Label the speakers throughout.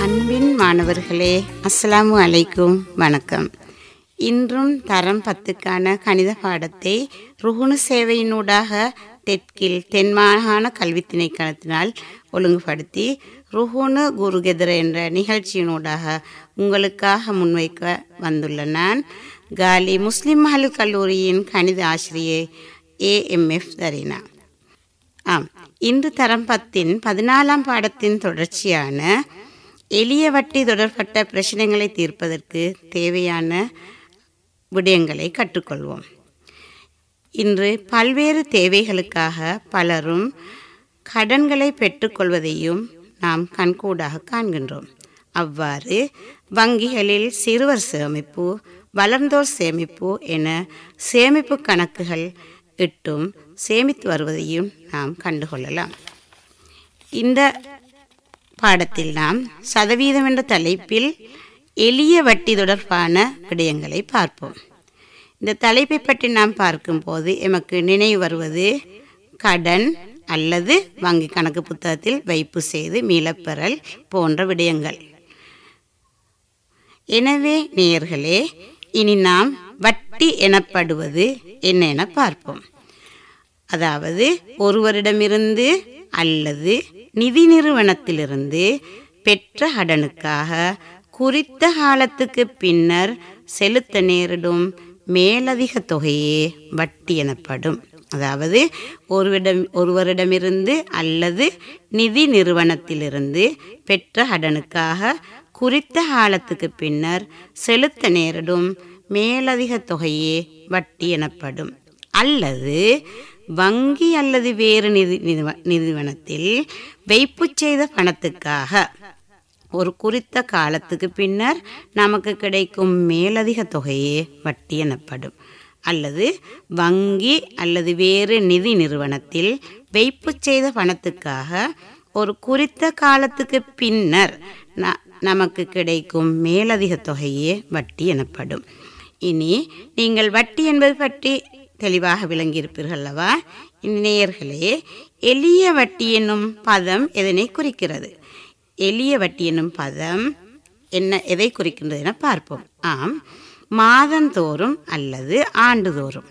Speaker 1: அன்பின் மாணவர்களே அஸ்ஸலாமு அலைக்கும் வணக்கம் இன்றும் தரம் பத்துக்கான கணித பாடத்தை ருகுணு சேவையினூடாக தெற்கில் தென் மாகாண கல்வி திணைக்களத்தினால் ஒழுங்குபடுத்தி ருகுணு குருகெதர என்ற நிகழ்ச்சியினூடாக உங்களுக்காக முன்வைக்க வந்துள்ள நான் காலி முஸ்லிம் மஹல் கல்லூரியின் கணித ஆசிரியை ஏஎம்எஃப் தரீனா ஆம் இன்று தரம் பத்தின் பதினாலாம் பாடத்தின் தொடர்ச்சியான எளிய வட்டி தொடர்பட்ட பிரச்சனைகளை தீர்ப்பதற்கு தேவையான விடயங்களை கற்றுக்கொள்வோம் இன்று பல்வேறு தேவைகளுக்காக பலரும் கடன்களை பெற்றுக்கொள்வதையும் நாம் கண்கூடாக காண்கின்றோம் அவ்வாறு வங்கிகளில் சிறுவர் சேமிப்பு வளர்ந்தோர் சேமிப்பு என சேமிப்பு கணக்குகள் இட்டும் சேமித்து வருவதையும் நாம் கண்டுகொள்ளலாம் இந்த பாடத்தில் நாம் சதவீதம் என்ற தலைப்பில் எளிய வட்டி தொடர்பான விடயங்களை பார்ப்போம் இந்த தலைப்பை பற்றி நாம் பார்க்கும்போது எமக்கு நினைவு வருவது கடன் அல்லது வங்கி கணக்கு புத்தகத்தில் வைப்பு செய்து மீளப்பெறல் போன்ற விடயங்கள் எனவே நேயர்களே இனி நாம் வட்டி எனப்படுவது என்ன என பார்ப்போம் அதாவது ஒருவரிடமிருந்து அல்லது நிதி நிறுவனத்திலிருந்து பெற்ற கடனுக்காக குறித்த காலத்துக்கு பின்னர் செலுத்த நேரிடும் மேலதிக தொகையே வட்டி எனப்படும் அதாவது ஒருவிடம் ஒருவரிடமிருந்து அல்லது நிதி நிறுவனத்திலிருந்து பெற்ற கடனுக்காக குறித்த காலத்துக்கு பின்னர் செலுத்த நேரிடும் மேலதிக தொகையே வட்டி எனப்படும் அல்லது வங்கி அல்லது வேறு நிதி நிறுவ- நிறுவனத்தில் வைப்பு செய்த பணத்துக்காக ஒரு குறித்த காலத்துக்கு பின்னர் நமக்கு கிடைக்கும் மேலதிக தொகையே வட்டி எனப்படும் அல்லது வங்கி அல்லது வேறு நிதி நிறுவனத்தில் வைப்பு செய்த பணத்துக்காக ஒரு குறித்த காலத்துக்கு பின்னர் ந- நமக்கு கிடைக்கும் மேலதிக தொகையே வட்டி எனப்படும் இனி நீங்கள் வட்டி என்பது பற்றி தெளிவாக விளங்கியிருப்பீர்கள் அல்லவா நேயர்களே எளிய வட்டி என்னும் பதம் எதனை குறிக்கிறது எளிய வட்டி என்னும் பதம் என்ன எதை குறிக்கின்றது என பார்ப்போம் ஆம் மாதந்தோறும் அல்லது ஆண்டுதோறும்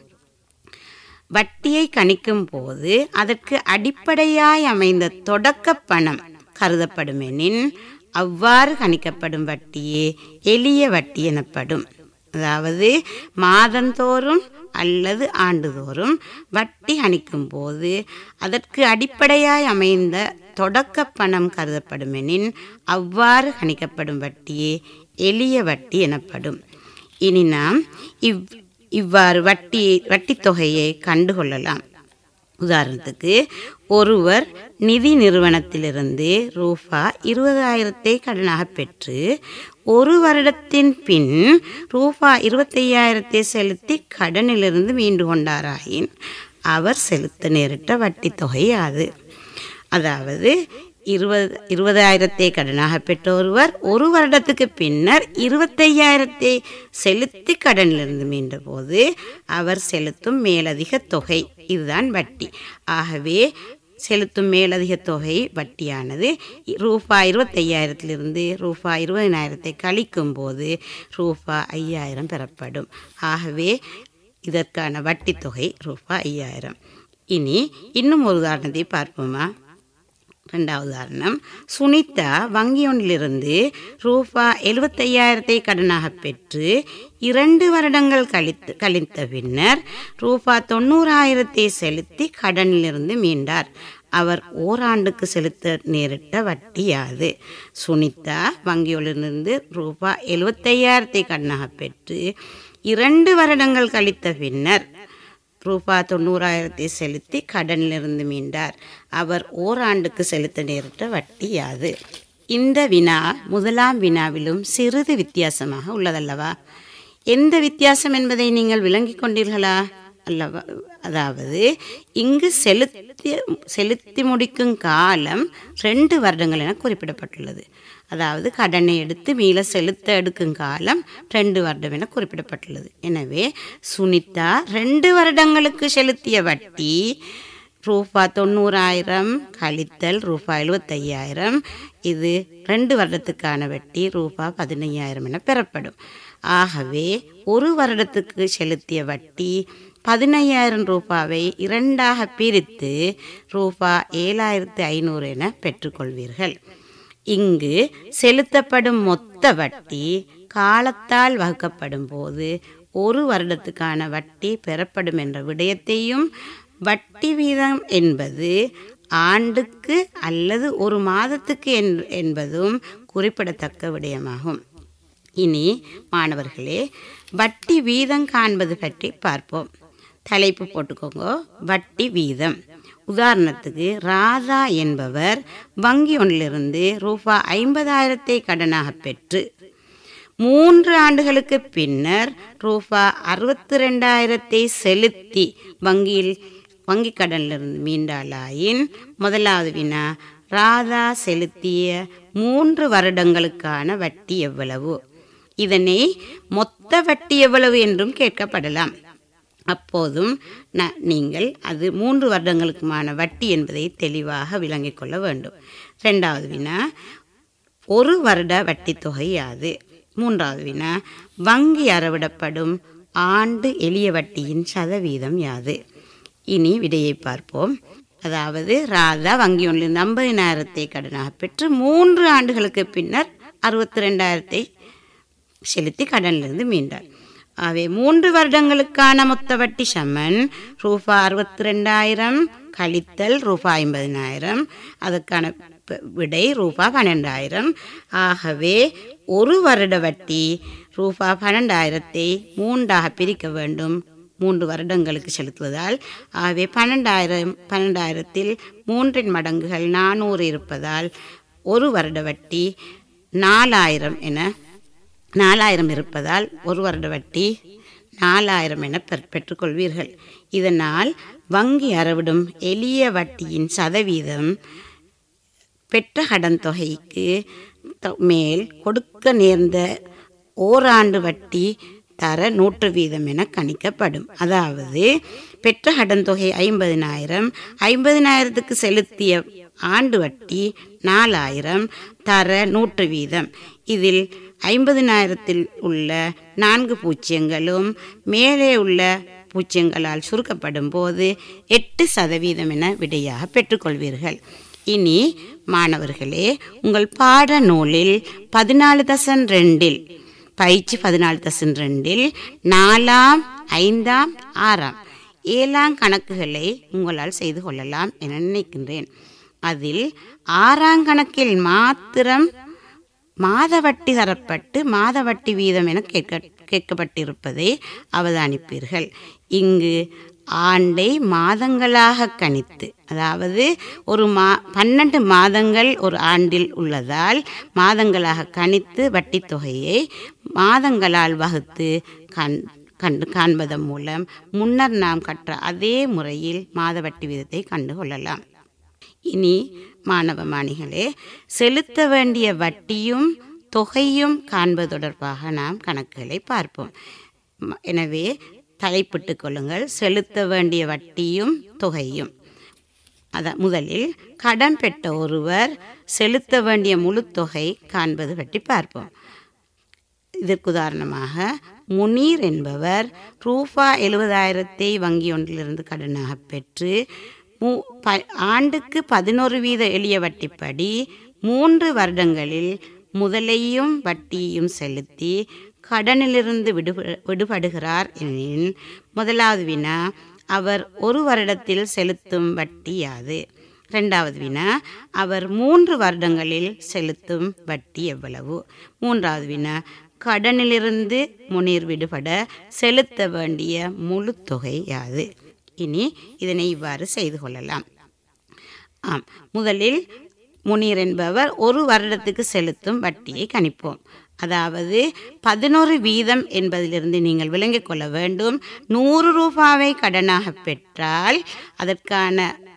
Speaker 1: வட்டியை கணிக்கும் போது அதற்கு அடிப்படையாய் அமைந்த தொடக்க பணம் கருதப்படுமெனின் அவ்வாறு கணிக்கப்படும் வட்டியே எளிய வட்டி எனப்படும் அதாவது மாதந்தோறும் அல்லது ஆண்டுதோறும் வட்டி கணிக்கும் போது அதற்கு அடிப்படையாய் அமைந்த தொடக்க பணம் கருதப்படுமெனின் அவ்வாறு கணிக்கப்படும் வட்டியே எளிய வட்டி எனப்படும் இனி நாம் இவ் இவ்வாறு வட்டி வட்டித் தொகையை கண்டுகொள்ளலாம் உதாரணத்துக்கு ஒருவர் நிதி நிறுவனத்திலிருந்து ரூபா இருபதாயிரத்தை கடனாக பெற்று ஒரு வருடத்தின் பின் ரூபா இருபத்தையாயிரத்தை செலுத்தி கடனிலிருந்து மீண்டு கொண்டாராயின் அவர் செலுத்த நேரிட்ட வட்டித் தொகை அது அதாவது இருபது இருபதாயிரத்தை கடனாக பெற்ற ஒருவர் ஒரு வருடத்துக்கு பின்னர் இருபத்தையாயிரத்தை செலுத்தி கடனிலிருந்து மீண்ட போது அவர் செலுத்தும் மேலதிக தொகை இதுதான் வட்டி ஆகவே செலுத்தும் மேலதிக தொகை வட்டியானது ரூபாய் இருபத்தையாயிரத்திலிருந்து ரூபாய் இருபதினாயிரத்தை கழிக்கும் போது ரூபாய் ஐயாயிரம் பெறப்படும் ஆகவே இதற்கான வட்டி தொகை ரூபாய் ஐயாயிரம் இனி இன்னும் ஒரு உதாரணத்தை பார்ப்போமா ரெண்டாவது உதாரணம் சுனிதா வங்கி ஒன்றிலிருந்து ரூபா எழுபத்தையாயிரத்தை கடனாக பெற்று இரண்டு வருடங்கள் கழித்து கழித்த பின்னர் ரூபா தொண்ணூறாயிரத்தை செலுத்தி கடனிலிருந்து மீண்டார் அவர் ஓராண்டுக்கு செலுத்த நேரிட்ட வட்டி யாது சுனிதா வங்கியிலிருந்து ரூபா எழுபத்தையாயிரத்தை கடனாக பெற்று இரண்டு வருடங்கள் கழித்த பின்னர் ரூபா தொண்ணூறாயிரத்தை செலுத்தி கடனிலிருந்து மீண்டார் அவர் ஓராண்டுக்கு செலுத்த நேரிட்ட வட்டி யாது இந்த வினா முதலாம் வினாவிலும் சிறிது வித்தியாசமாக உள்ளதல்லவா எந்த வித்தியாசம் என்பதை நீங்கள் விளங்கிக் கொண்டீர்களா அல்லவா அதாவது இங்கு செலுத்தி செலுத்தி முடிக்கும் காலம் ரெண்டு வருடங்கள் என குறிப்பிடப்பட்டுள்ளது அதாவது கடனை எடுத்து மீள செலுத்த எடுக்கும் காலம் ரெண்டு வருடம் என குறிப்பிடப்பட்டுள்ளது எனவே சுனிதா ரெண்டு வருடங்களுக்கு செலுத்திய வட்டி ரூபா தொண்ணூறாயிரம் கழித்தல் ரூபா எழுபத்தையாயிரம் இது ரெண்டு வருடத்துக்கான வட்டி ரூபா பதினையாயிரம் என பெறப்படும் ஆகவே ஒரு வருடத்துக்கு செலுத்திய வட்டி பதினையாயிரம் ரூபாவை இரண்டாக பிரித்து ரூபா ஏழாயிரத்து ஐநூறு என பெற்றுக்கொள்வீர்கள் இங்கு செலுத்தப்படும் மொத்த வட்டி காலத்தால் வகுக்கப்படும் போது ஒரு வருடத்துக்கான வட்டி பெறப்படும் என்ற விடயத்தையும் வட்டி வீதம் என்பது ஆண்டுக்கு அல்லது ஒரு மாதத்துக்கு என்- என்பதும் குறிப்பிடத்தக்க விடயமாகும் இனி மாணவர்களே வட்டி வீதம் காண்பது பற்றி பார்ப்போம் தலைப்பு போட்டுக்கோங்க வட்டி வீதம் உதாரணத்துக்கு ராதா என்பவர் வங்கி ஒன்றிலிருந்து ரூபா ஐம்பதாயிரத்தை கடனாக பெற்று மூன்று ஆண்டுகளுக்கு பின்னர் ரூபா அறுபத்தி ரெண்டாயிரத்தை செலுத்தி வங்கியில் வங்கி கடனிலிருந்து மீண்டாளாயின் முதலாவது வினா ராதா செலுத்திய மூன்று வருடங்களுக்கான வட்டி எவ்வளவு இதனை மொத்த வட்டி எவ்வளவு என்றும் கேட்கப்படலாம் அப்போதும் ந- நீங்கள் அது மூன்று வருடங்களுக்குமான வட்டி என்பதை தெளிவாக விளங்கிக் கொள்ள வேண்டும் ரெண்டாவது வினா ஒரு வருட வட்டி தொகை யாது மூன்றாவது வினா வங்கி அறவிடப்படும் ஆண்டு எளிய வட்டியின் சதவீதம் யாது இனி விடையை பார்ப்போம் அதாவது ராதா வங்கி ஒன்றிலிருந்து ஐம்பதினாயிரத்தை கடனாக பெற்று மூன்று ஆண்டுகளுக்கு பின்னர் அறுபத்தி ரெண்டாயிரத்தை செலுத்தி கடனிலிருந்து மீண்டார் ஆகவே மூன்று வருடங்களுக்கான மொத்த வட்டி சமன் ரூபா அறுபத்தி ரெண்டாயிரம் கழித்தல் ரூபா ஐம்பதினாயிரம் அதற்கான ப- விடை ரூபா பன்னெண்டாயிரம் ஆகவே ஒரு வருட வட்டி ரூபா பன்னெண்டாயிரத்தை மூன்றாக பிரிக்க வேண்டும் மூன்று வருடங்களுக்கு செலுத்துவதால் ஆகவே பன்னெண்டாயிரம் பன்னெண்டாயிரத்தில் மூன்றின் மடங்குகள் நானூறு இருப்பதால் ஒரு வருட வட்டி நாலாயிரம் என நாலாயிரம் இருப்பதால் ஒரு வருட வட்டி நாலாயிரம் என பெற் பெற்றுக்கொள்வீர்கள் இதனால் வங்கி அறவிடும் எளிய வட்டியின் சதவீதம் பெற்ற கடன் தொகைக்கு த- மேல் கொடுக்க நேர்ந்த ஓராண்டு வட்டி தர நூற்று வீதம் என கணிக்கப்படும் அதாவது பெற்ற கடன் தொகை ஐம்பதினாயிரம் ஐம்பதினாயிரத்துக்கு செலுத்திய ஆண்டு வட்டி நாலாயிரம் தர நூற்று வீதம் இதில் ஐம்பதினாயிரத்தில் உள்ள நான்கு பூஜ்ஜியங்களும் மேலே உள்ள பூஜ்ஜியங்களால் சுருக்கப்படும் போது எட்டு சதவீதம் என விடையாக பெற்றுக்கொள்வீர்கள் இனி மாணவர்களே உங்கள் பாட நூலில் பதினாலு தசன் ரெண்டில் பயிற்சி பதினாலு தசன் ரெண்டில் நாலாம் ஐந்தாம் ஆறாம் ஏழாம் கணக்குகளை உங்களால் செய்து கொள்ளலாம் என நினைக்கின்றேன் அதில் ஆறாம் கணக்கில் மாத்திரம் மாத வட்டி தரப்பட்டு மாத வட்டி வீதம் என கேட்க கேட்கப்பட்டிருப்பதை அவதானிப்பீர்கள் இங்கு ஆண்டை மாதங்களாக கணித்து அதாவது ஒரு மா பன்னெண்டு மாதங்கள் ஒரு ஆண்டில் உள்ளதால் மாதங்களாக கணித்து வட்டித் தொகையை மாதங்களால் வகுத்து கண் கண்டு காண்பதன் மூலம் முன்னர் நாம் கற்ற அதே முறையில் மாத வட்டி வீதத்தை கண்டு கொள்ளலாம் இனி மாணவ மாணிகளே செலுத்த வேண்டிய வட்டியும் தொகையும் காண்பது தொடர்பாக நாம் கணக்குகளை பார்ப்போம் ம- எனவே தலைப்பிட்டு கொள்ளுங்கள் செலுத்த வேண்டிய வட்டியும் தொகையும் அத முதலில் கடன் பெற்ற ஒருவர் செலுத்த வேண்டிய முழு தொகை காண்பது பற்றி பார்ப்போம் இதற்கு உதாரணமாக முனீர் என்பவர் ரூபா எழுபதாயிரத்தை வங்கி ஒன்றிலிருந்து கடனாக பெற்று மூ ப ஆண்டுக்கு பதினோரு வீத எளிய வட்டிப்படி மூன்று வருடங்களில் முதலையும் வட்டியையும் செலுத்தி கடனிலிருந்து விடுப விடுபடுகிறார் எனில் முதலாவது வினா அவர் ஒரு வருடத்தில் செலுத்தும் வட்டி யாது ரெண்டாவது வினா அவர் மூன்று வருடங்களில் செலுத்தும் வட்டி எவ்வளவு மூன்றாவது வினா கடனிலிருந்து முனீர் விடுபட செலுத்த வேண்டிய முழு தொகை யாது இனி இதனை இவ்வாறு செய்து கொள்ளலாம் ஆம் முதலில் முனீர் என்பவர் ஒரு வருடத்துக்கு செலுத்தும் வட்டியை கணிப்போம் அதாவது பதினோரு வீதம் என்பதிலிருந்து நீங்கள் விளங்கிக் கொள்ள வேண்டும் நூறு ரூபாவை கடனாக பெற்றால் அதற்கான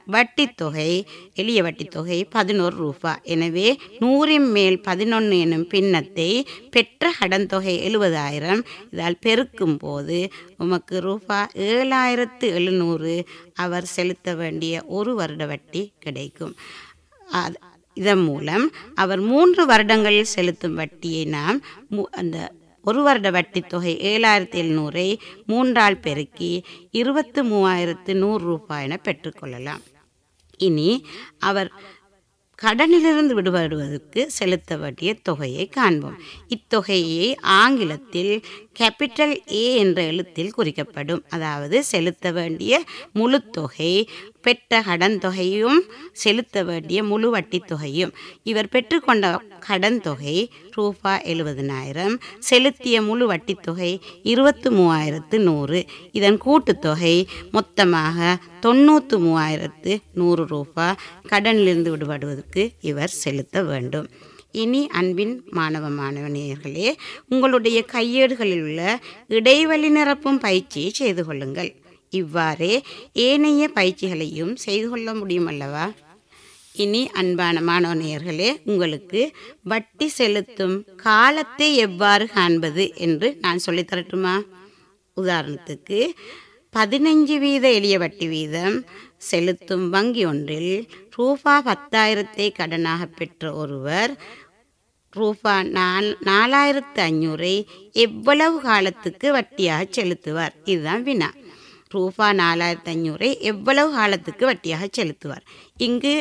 Speaker 1: வட்டித் தொகை எளிய வட்டித் தொகை பதினோரு ரூபா எனவே நூறின் மேல் பதினொன்று எனும் பின்னத்தை பெற்ற கடன் தொகை எழுபதாயிரம் இதால் பெருக்கும் போது உமக்கு ரூபா ஏழாயிரத்து எழுநூறு அவர் செலுத்த வேண்டிய ஒரு வருட வட்டி கிடைக்கும் அது- இதன் மூலம் அவர் மூன்று வருடங்களில் செலுத்தும் வட்டியை நாம் மு- அந்த ஒரு வருட வட்டி தொகை ஏழாயிரத்தி எழுநூறை மூன்றால் பெருக்கி இருபத்து மூவாயிரத்து நூறு ரூபாய் என பெற்றுக்கொள்ளலாம் இனி அவர் கடனிலிருந்து விடுபடுவதற்கு செலுத்த வேண்டிய தொகையை காண்போம் இத்தொகையை ஆங்கிலத்தில் கேபிட்டல் ஏ என்ற எழுத்தில் குறிக்கப்படும் அதாவது செலுத்த வேண்டிய முழு தொகை பெற்ற கடன் தொகையும் செலுத்த வேண்டிய முழு வட்டி தொகையும் இவர் பெற்றுக்கொண்ட கடன் தொகை ரூபா எழுபதனாயிரம் செலுத்திய முழு வட்டி தொகை இருபத்து மூவாயிரத்து நூறு இதன் கூட்டுத்தொகை மொத்தமாக தொண்ணூற்று மூவாயிரத்து நூறு ரூபா கடனிலிருந்து விடுபடுவதற்கு இவர் செலுத்த வேண்டும் இனி அன்பின் மாணவ மாணவனியர்களே உங்களுடைய கையேடுகளில் உள்ள இடைவெளி நிரப்பும் பயிற்சியை செய்து கொள்ளுங்கள் இவ்வாறே ஏனைய பயிற்சிகளையும் செய்து கொள்ள முடியும் அல்லவா இனி அன்பான மாணவனியர்களே உங்களுக்கு வட்டி செலுத்தும் காலத்தை எவ்வாறு காண்பது என்று நான் சொல்லித் தரட்டுமா உதாரணத்துக்கு பதினஞ்சு வீத எளிய வட்டி வீதம் செலுத்தும் வங்கி ஒன்றில் ரூபா பத்தாயிரத்தை கடனாக பெற்ற ஒருவர் ரூபா நால் நாலாயிரத்து ஐநூறை எவ்வளவு காலத்துக்கு வட்டியாக செலுத்துவார் இதுதான் வினா ரூபா நாலாயிரத்து ஐநூறை எவ்வளவு காலத்துக்கு வட்டியாக செலுத்துவார் இங்கு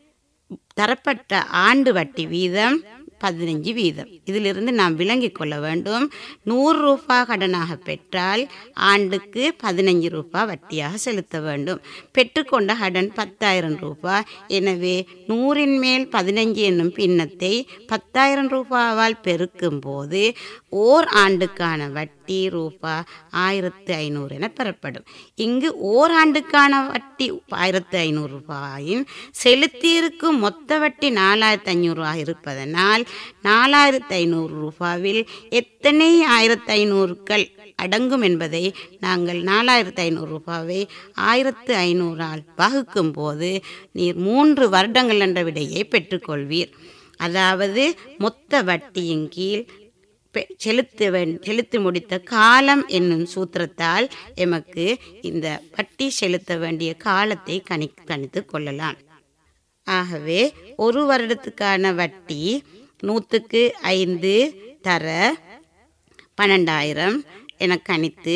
Speaker 1: தரப்பட்ட ஆண்டு வட்டி வீதம் பதினஞ்சு வீதம் இதிலிருந்து நாம் விளங்கிக் கொள்ள வேண்டும் நூறு ரூபா கடனாக பெற்றால் ஆண்டுக்கு பதினஞ்சு ரூபா வட்டியாக செலுத்த வேண்டும் பெற்றுக்கொண்ட கடன் பத்தாயிரம் ரூபாய் எனவே நூறின் மேல் பதினஞ்சு என்னும் பின்னத்தை பத்தாயிரம் ரூபாவால் பெருக்கும் போது ஓர் ஆண்டுக்கான வட்டி ரூபா ஆயிரத்து ஐநூறு என பெறப்படும் இங்கு ஓராண்டுக்கான வட்டி ஆயிரத்து ஐநூறு ரூபாயின் செலுத்தியிருக்கும் மொத்த வட்டி நாலாயிரத்து ஐநூறு ரூபாய் இருப்பதனால் நாலாயிரத்து ஐநூறு ரூபாவில் எத்தனை ஆயிரத்து ஐநூறுக்கள் அடங்கும் என்பதை நாங்கள் நாலாயிரத்து ஐநூறு ரூபாவை ஆயிரத்து ஐநூறால் வகுக்கும் போது நீர் மூன்று வருடங்கள் என்ற விடையை பெற்றுக்கொள்வீர் அதாவது மொத்த வட்டியின் கீழ் பெ- செலுத்த வேண்- செலுத்தி முடித்த காலம் என்னும் சூத்திரத்தால் எமக்கு இந்த வட்டி செலுத்த வேண்டிய காலத்தை கணி கணித்து கொள்ளலாம் ஆகவே ஒரு வருடத்துக்கான வட்டி நூற்றுக்கு ஐந்து தர பன்னெண்டாயிரம் என கணித்து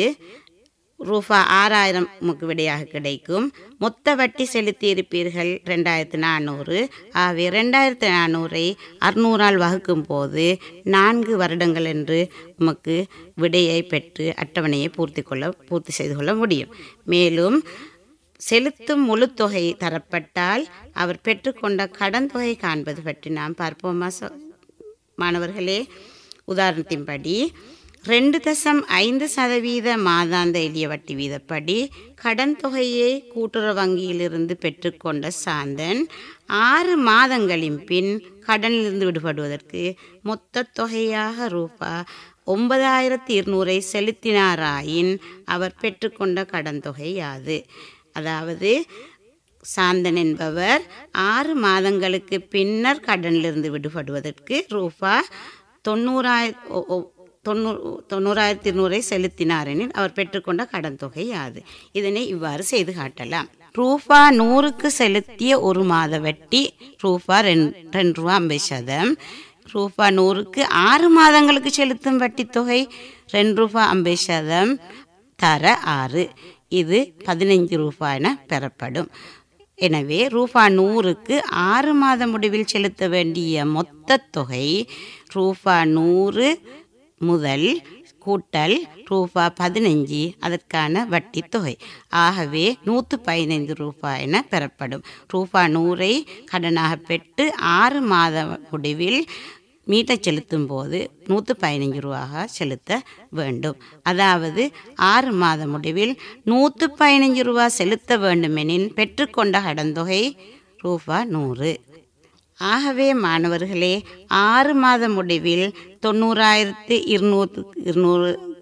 Speaker 1: ரூபா ஆறாயிரம் உமக்கு விடையாக கிடைக்கும் மொத்த வட்டி செலுத்தி இருப்பீர்கள் ரெண்டாயிரத்து நானூறு ஆகவே ரெண்டாயிரத்து நானூறை அறுநூறால் வகுக்கும் போது நான்கு வருடங்கள் என்று உமக்கு விடையை பெற்று அட்டவணையை பூர்த்தி கொள்ள பூர்த்தி செய்து கொள்ள முடியும் மேலும் செலுத்தும் முழு தொகை தரப்பட்டால் அவர் பெற்றுக்கொண்ட கடன் தொகை காண்பது பற்றி நாம் பார்ப்போமா சொ- மாணவர்களே உதாரணத்தின்படி ரெண்டு தசம் ஐந்து சதவீத மாதாந்த எளிய வட்டி வீதப்படி கடன் தொகையை கூட்டுறவு வங்கியிலிருந்து பெற்றுக்கொண்ட சாந்தன் ஆறு மாதங்களின் பின் கடனிலிருந்து விடுபடுவதற்கு மொத்த தொகையாக ரூபா ஒன்பதாயிரத்தி இருநூறை செலுத்தினாராயின் அவர் பெற்றுக்கொண்ட கடன் தொகை யாது அதாவது சாந்தன் என்பவர் ஆறு மாதங்களுக்கு பின்னர் கடனிலிருந்து விடுபடுவதற்கு ரூபா தொண்ணூறாயிர ஒ- ஒ- தொண்ணூறு தொண்ணூறாயிரத்தி இருநூறை செலுத்தினார் எனில் அவர் பெற்றுக்கொண்ட கடன் தொகை யாது இதனை இவ்வாறு செய்து காட்டலாம் ரூபா நூறுக்கு செலுத்திய ஒரு மாத வட்டி ரூபா ரெண் ரெண்டு ரூபா ஐம்பது சதம் ரூபா நூறுக்கு ஆறு மாதங்களுக்கு செலுத்தும் வட்டி தொகை ரெண்டு ரூபா ஐம்பது சதம் தர ஆறு இது பதினைஞ்சு ரூபாய் என பெறப்படும் எனவே ரூபா நூறுக்கு ஆறு மாத முடிவில் செலுத்த வேண்டிய மொத்த தொகை ரூபா நூறு முதல் கூட்டல் ரூபா பதினஞ்சு அதற்கான வட்டி தொகை ஆகவே நூற்று பதினைந்து ரூபாய் என பெறப்படும் ரூபா நூறை கடனாக பெற்று ஆறு மாத முடிவில் மீட்டச் செலுத்தும் போது நூற்று பதினைஞ்சு ரூபாக செலுத்த வேண்டும் அதாவது ஆறு மாத முடிவில் நூற்று பதினைஞ்சு ரூபா செலுத்த வேண்டுமெனின் பெற்றுக்கொண்ட கடன் தொகை ரூபா நூறு ஆகவே மாணவர்களே ஆறு மாத முடிவில் தொண்ணூறாயிரத்து இருநூறு இருநூறு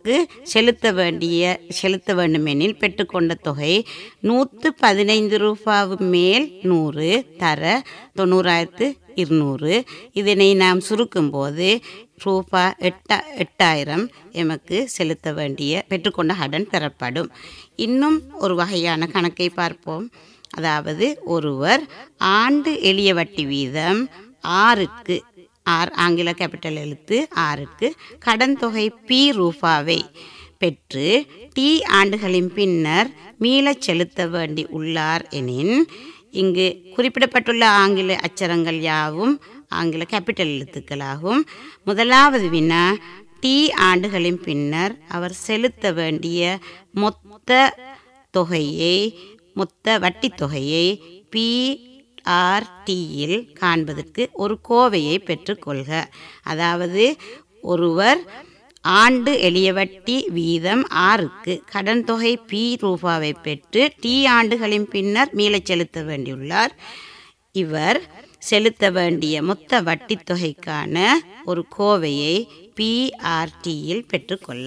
Speaker 1: ஆண்டுக்கு செலுத்த வேண்டிய செலுத்த வேண்டுமெனில் பெற்றுக்கொண்ட தொகை நூற்று பதினைந்து ரூபாவு மேல் நூறு தர தொண்ணூறாயிரத்து இருநூறு இதனை நாம் சுருக்கும்போது ரூபா எட்டா எட்டாயிரம் எமக்கு செலுத்த வேண்டிய பெற்றுக்கொண்ட கடன் பெறப்படும் இன்னும் ஒரு வகையான கணக்கை பார்ப்போம் அதாவது ஒருவர் ஆண்டு எளிய வட்டி வீதம் ஆறுக்கு ஆர் ஆங்கில கேபிட்டல் எழுத்து ஆறுக்கு கடன் தொகை பி ரூபாவை பெற்று டி ஆண்டுகளின் பின்னர் மீளச் செலுத்த வேண்டி உள்ளார் எனின் இங்கு குறிப்பிடப்பட்டுள்ள ஆங்கில அச்சரங்கள் யாவும் ஆங்கில கேபிட்டல் எழுத்துக்களாகும் முதலாவது வினா டி ஆண்டுகளின் பின்னர் அவர் செலுத்த வேண்டிய மொத்த தொகையை மொத்த வட்டித் தொகையை பி ஆர்டியில் காண்பதற்கு ஒரு கோவையை பெற்றுக்கொள்க அதாவது ஒருவர் ஆண்டு எளிய வட்டி வீதம் ஆறுக்கு கடன் தொகை பி ரூபாவை பெற்று டி ஆண்டுகளின் பின்னர் மீளச் செலுத்த வேண்டியுள்ளார் இவர் செலுத்த வேண்டிய மொத்த வட்டித் தொகைக்கான ஒரு கோவையை பிஆர்டியில் பெற்றுக்கொள்ள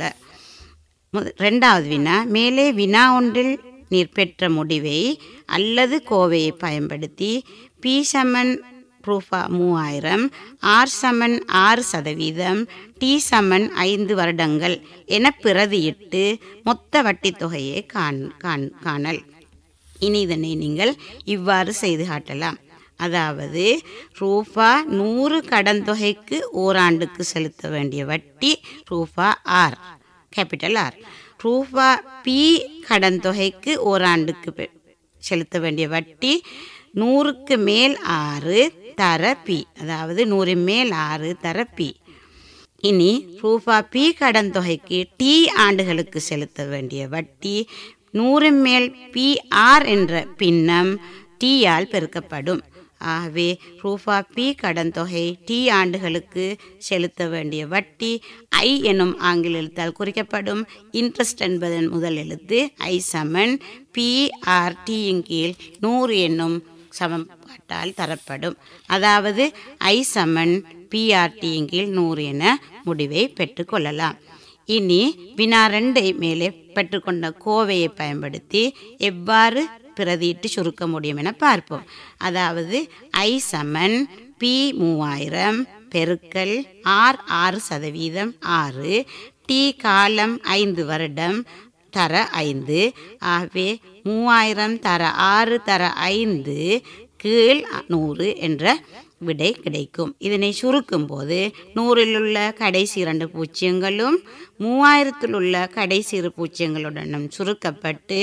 Speaker 1: முத- ரெண்டாவது வினா மேலே வினா ஒன்றில் நீர் பெற்ற முடிவை அல்லது கோவையை பயன்படுத்தி பி சமன் ரூபா மூவாயிரம் ஆர் சமன் ஆறு சதவீதம் டி சமன் ஐந்து வருடங்கள் என பிரதியிட்டு மொத்த வட்டித் தொகையை காண் காண் காணல் இனி இதனை நீங்கள் இவ்வாறு செய்து காட்டலாம் அதாவது ரூபா நூறு கடன் தொகைக்கு ஓராண்டுக்கு செலுத்த வேண்டிய வட்டி ரூபா ஆர் கேபிட்டல் ஆர் ரூபா பி கடன் தொகைக்கு ஓராண்டுக்கு பெ- செலுத்த வேண்டிய வட்டி நூறுக்கு மேல் ஆறு தர பி அதாவது நூறு மேல் ஆறு தர பி இனி ரூபா பி கடன் தொகைக்கு டி ஆண்டுகளுக்கு செலுத்த வேண்டிய வட்டி நூறு மேல் பி ஆர் என்ற பின்னம் டீயால் பெருக்கப்படும் ஆகவே ரூபா பி கடன் தொகை டி ஆண்டுகளுக்கு செலுத்த வேண்டிய வட்டி ஐ எனும் ஆங்கில எழுத்தால் குறிக்கப்படும் இன்ட்ரெஸ்ட் என்பதன் முதல் எழுத்து ஐ சமன் பி ஆர் டியின் கீழ் நூறு என்னும் சமன்பாட்டால் தரப்படும் அதாவது ஐ சமன் பிஆர்டியின் கீழ் நூறு என முடிவை பெற்றுக்கொள்ளலாம் இனி வினா ரெண்டை மேலே பெற்றுக்கொண்ட கோவையை பயன்படுத்தி எவ்வாறு பிரதியிட்டு சுருக்க முடியும் என பார்ப்போம் அதாவது ஐ சமன் பி மூவாயிரம் பெருக்கல் ஆர் ஆறு சதவீதம் ஆறு டி காலம் ஐந்து வருடம் தர ஐந்து ஆகவே மூவாயிரம் தர ஆறு தர ஐந்து கீழ் நூறு என்ற விடை கிடைக்கும் இதனை சுருக்கும் போது நூறில் உள்ள கடைசி இரண்டு பூஜ்ஜியங்களும் மூவாயிரத்தில் உள்ள கடைசி இரு பூஜ்ஜியங்களுடனும் சுருக்கப்பட்டு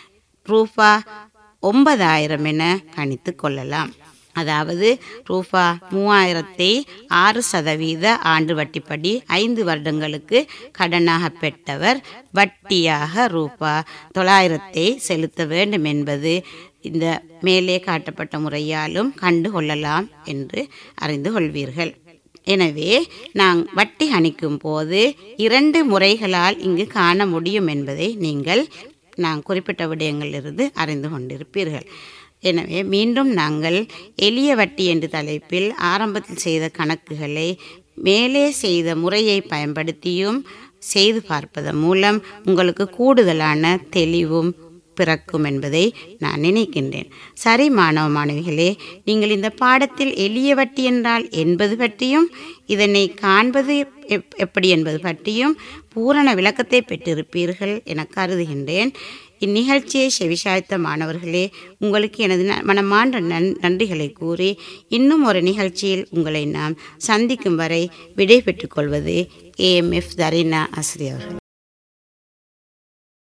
Speaker 1: ரூபா ஒன்பதாயிரம் என கணித்து கொள்ளலாம் அதாவது ரூபா மூவாயிரத்தை ஆறு சதவீத ஆண்டு வட்டிப்படி ஐந்து வருடங்களுக்கு கடனாக பெற்றவர் வட்டியாக ரூபா தொள்ளாயிரத்தை செலுத்த வேண்டும் என்பது இந்த மேலே காட்டப்பட்ட முறையாலும் கண்டு கொள்ளலாம் என்று அறிந்து கொள்வீர்கள் எனவே நாம் வட்டி கணிக்கும் போது இரண்டு முறைகளால் இங்கு காண முடியும் என்பதை நீங்கள் நான் குறிப்பிட்ட விடயங்களிலிருந்து அறிந்து கொண்டிருப்பீர்கள் எனவே மீண்டும் நாங்கள் எளிய வட்டி என்ற தலைப்பில் ஆரம்பத்தில் செய்த கணக்குகளை மேலே செய்த முறையை பயன்படுத்தியும் செய்து பார்ப்பதன் மூலம் உங்களுக்கு கூடுதலான தெளிவும் பிறக்கும் என்பதை நான் நினைக்கின்றேன் சரி மாணவ மாணவிகளே நீங்கள் இந்த பாடத்தில் எளிய வட்டி என்றால் என்பது பற்றியும் இதனை காண்பது எப்- எப்படி என்பது பற்றியும் பூரண விளக்கத்தை பெற்றிருப்பீர்கள் என கருதுகின்றேன் இந்நிகழ்ச்சியை செவிசாய்த்த மாணவர்களே உங்களுக்கு எனது ந- மனமார்ந்த நன் நன்றிகளை கூறி இன்னும் ஒரு நிகழ்ச்சியில் உங்களை நாம் சந்திக்கும் வரை விடை பெற்றுக் கொள்வது ஏஎம்எஃப் தரீனா ஆசிரியர்கள்